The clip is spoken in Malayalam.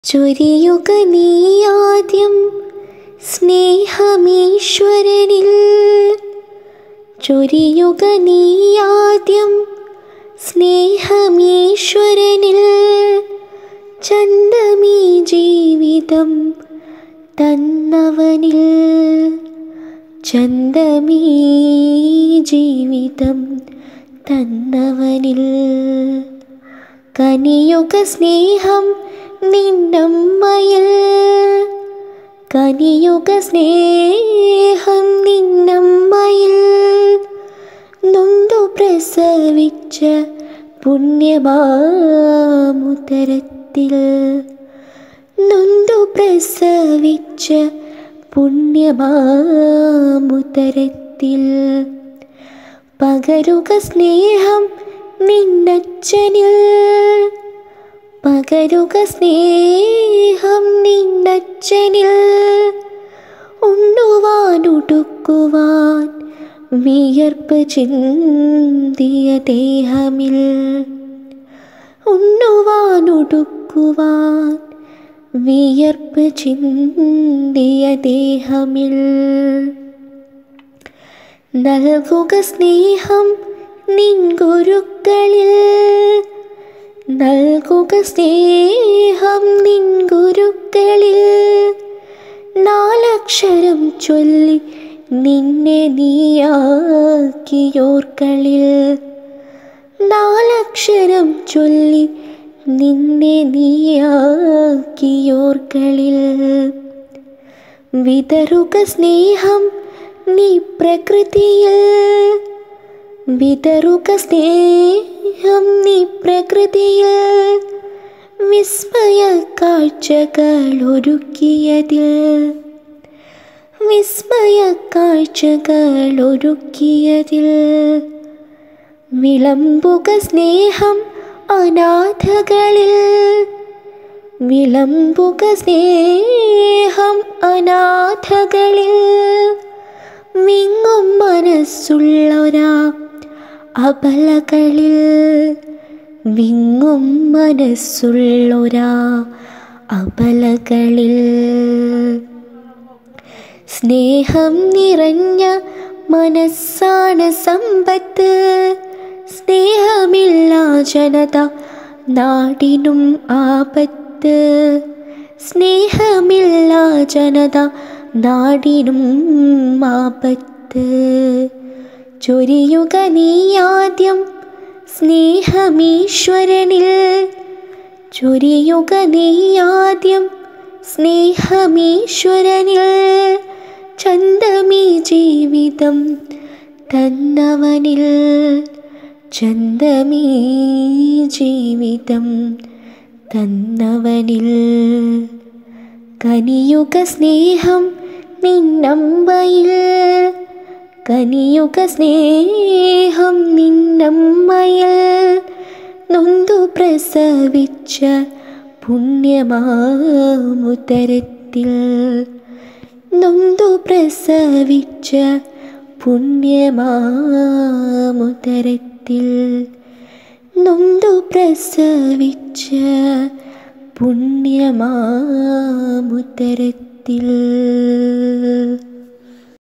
ചൊരിയുക നീയാദ്യം സ്നേഹമീശ്വരനിൽ ചൊരിയുക നീയാദ്യം സ്നേഹമീശ്വരനിൽ ചന്തമീ ജീവിതം തന്നവനിൽ ചന്തമീ ജീവിതം തന്നവനിൽ കനിയുക സ്നേഹം നിന്നമ്മയിൽ കനിയുക സ്നേഹം നിന്നമ്മയിൽ നൊന്തു പ്രസവിച്ച പുണ്യമാമുതരത്തിൽ നൊന്തു പ്രസവിച്ച പുണ്യമാമുതരത്തിൽ പകരുക സ്നേഹം നിന്നച്ഛനിൽ പകരുക സ്നേഹം നിന്നച്ഛനിൽ ഉണ്ണുവാനുടുക്കുവാൻ വിയർപ്പ് ചിന്തിയ ദേഹമിൽ ഉണ്ണുവാനുടുക്കുവാൻ വിയർപ്പ് ചിന്തിയ ദേഹമിൽ നൽകുക സ്നേഹം നിൻ ഗുരുക്കളിൽ നൽകുക സ്നേഹം നിൻ ഗുരുക്കളിൽ നാലക്ഷരം ചൊല്ലി നിന്നെ നീയാക്കിയോർക്കളിൽ നാലക്ഷരം ചൊല്ലി നിന്നെ നീയാക്കിയോർക്കളിൽ വിതറുക സ്നേഹം നീ പ്രകൃതിയിൽ വിതറുക സ്നേഹം നീ പ്രകൃതിയിൽ വിസ്മയ കാഴ്ചകൾ ഒരുക്കിയതിൽ വിസ്മയ കാഴ്ചകൾ ഒരുക്കിയതിൽ വിളമ്പുക സ്നേഹം അനാഥകളിൽ വിളമ്പുക സ്നേഹം അനാഥകളിൽ വിങ്ങും മനസ്സുള്ളൊരാ അബലകളിൽ വിങ്ങും മനസ്സുള്ളൊരാ അബലകളിൽ സ്നേഹം നിറഞ്ഞ മനസ്സാണ് സമ്പത്ത് സ്നേഹമില്ല ജനത നാടിനും ആപത്ത് സ്നേഹമില്ല ജനത നാടിനും ആപത്ത് ചൊരിയുക നീയാദ്യം സ്നേഹമീശ്വരനിൽ ചൊരിയുക നീയാദ്യം സ്നേഹമീശ്വരനിൽ ചന്തമീ ജീവിതം തന്നവനിൽ ചന്തമീ ജീവിതം തന്നവനിൽ കനിയുക സ്നേഹം നിന്നമ്പയിൽ കനിയുക സ്നേഹം നിന്നമ്മയിൽ നൊന്തു പ്രസവിച്ച പുണ്യമാമുതരത്തിൽ നൊന്തു പ്രസവിച്ച പുണ്യമാമുതരത്തിൽ നൊന്തു പ്രസവിച്ച പുണ്യമാമുതരത്തിൽ